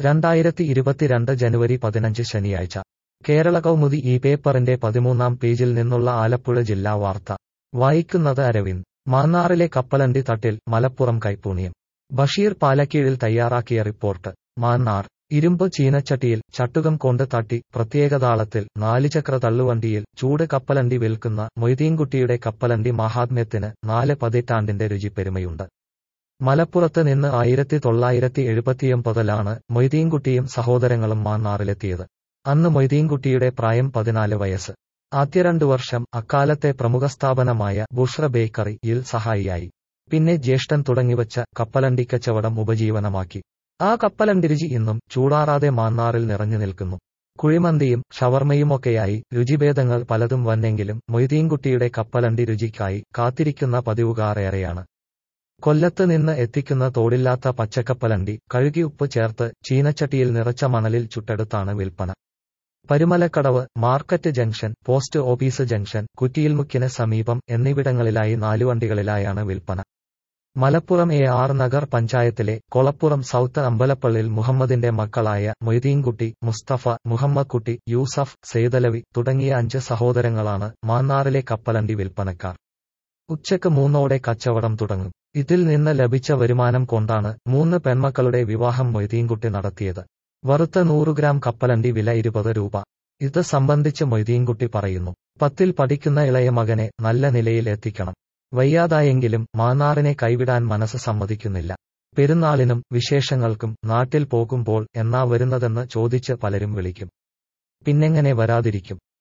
രണ്ടായിരത്തി ഇരുപത്തിരണ്ട് ജനുവരി പതിനഞ്ച് ശനിയാഴ്ച കേരള കൗമുദി ഈ പേപ്പറിന്റെ പതിമൂന്നാം പേജിൽ നിന്നുള്ള ആലപ്പുഴ ജില്ലാ വാർത്ത വായിക്കുന്നത് അരവിന്ദ് മാന്നാറിലെ കപ്പലണ്ടി തട്ടിൽ മലപ്പുറം കൈപ്പൂണിയം ബഷീർ പാലക്കീഴിൽ തയ്യാറാക്കിയ റിപ്പോർട്ട് മാന്നാർ ഇരുമ്പ് ചീനച്ചട്ടിയിൽ ചട്ടുകം കൊണ്ട് തട്ടി പ്രത്യേകതാളത്തിൽ നാലുചക്ര തള്ളുവണ്ടിയിൽ ചൂട് കപ്പലണ്ടി വിൽക്കുന്ന മൊയ്തീൻകുട്ടിയുടെ കപ്പലണ്ടി മഹാത്മ്യത്തിന് നാല് പതിറ്റാണ്ടിന്റെ രുചിപ്പെരുമയുണ്ട് മലപ്പുറത്ത് നിന്ന് ആയിരത്തി തൊള്ളായിരത്തി എഴുപത്തിയൊമ്പതിലാണ് മൊയ്തീൻകുട്ടിയും സഹോദരങ്ങളും മാന്നാറിലെത്തിയത് അന്ന് മൊയ്തീൻകുട്ടിയുടെ പ്രായം പതിനാല് വയസ്സ് ആദ്യ രണ്ടു വർഷം അക്കാലത്തെ പ്രമുഖ സ്ഥാപനമായ ബുഷ്ര ബേക്കറിയിൽ സഹായിയായി പിന്നെ ജ്യേഷ്ഠൻ തുടങ്ങിവച്ച കപ്പലണ്ടി കച്ചവടം ഉപജീവനമാക്കി ആ കപ്പലണ്ടിരുചി ഇന്നും ചൂടാറാതെ മാന്നാറിൽ നിറഞ്ഞു നിൽക്കുന്നു കുഴിമന്തിയും ഷവർമയുമൊക്കെയായി രുചിഭേദങ്ങൾ പലതും വന്നെങ്കിലും മൊയ്തീൻകുട്ടിയുടെ കപ്പലണ്ടി രുചിക്കായി കാത്തിരിക്കുന്ന പതിവുകാരേറെയാണ് കൊല്ലത്ത് നിന്ന് എത്തിക്കുന്ന തോടില്ലാത്ത പച്ചക്കപ്പലണ്ടി കഴുകി ഉപ്പ് ചേർത്ത് ചീനച്ചട്ടിയിൽ നിറച്ച മണലിൽ ചുട്ടെടുത്താണ് വിൽപ്പന Parumalakkadavu market junction post office junction കുറ്റിയിൽമുക്കിന് സമീപം എന്നിവിടങ്ങളിലായി നാലുവണ്ടികളിലായാണ് വിൽപ്പന മലപ്പുറം എ ആർ നഗർ പഞ്ചായത്തിലെ കൊളപ്പുറം സൗത്ത് അമ്പലപ്പള്ളിൽ മുഹമ്മദിന്റെ മക്കളായ മൊയ്തീൻകുട്ടി മുസ്തഫ മുഹമ്മദ് കുട്ടി യൂസഫ് സെയ്തലവി തുടങ്ങിയ അഞ്ച് സഹോദരങ്ങളാണ് മാന്നാറിലെ കപ്പലണ്ടി വിൽപ്പനക്കാർ ഉച്ചക്ക് മൂന്നോടെ കച്ചവടം തുടങ്ങും ഇതിൽ നിന്ന് ലഭിച്ച വരുമാനം കൊണ്ടാണ് മൂന്ന് പെൺമക്കളുടെ വിവാഹം മൊയ്തീൻകുട്ടി നടത്തിയത് വറുത്ത നൂറ് ഗ്രാം കപ്പലണ്ടി വില ഇരുപത് രൂപ ഇത് സംബന്ധിച്ച് മൊയ്തീൻകുട്ടി പറയുന്നു പത്തിൽ പഠിക്കുന്ന ഇളയ മകനെ നല്ല നിലയിൽ എത്തിക്കണം വയ്യാതായെങ്കിലും മാന്നാറിനെ കൈവിടാൻ മനസ്സ് സമ്മതിക്കുന്നില്ല പെരുന്നാളിനും വിശേഷങ്ങൾക്കും നാട്ടിൽ പോകുമ്പോൾ എന്നാ വരുന്നതെന്ന് ചോദിച്ച് പലരും വിളിക്കും പിന്നെങ്ങനെ വരാതിരിക്കും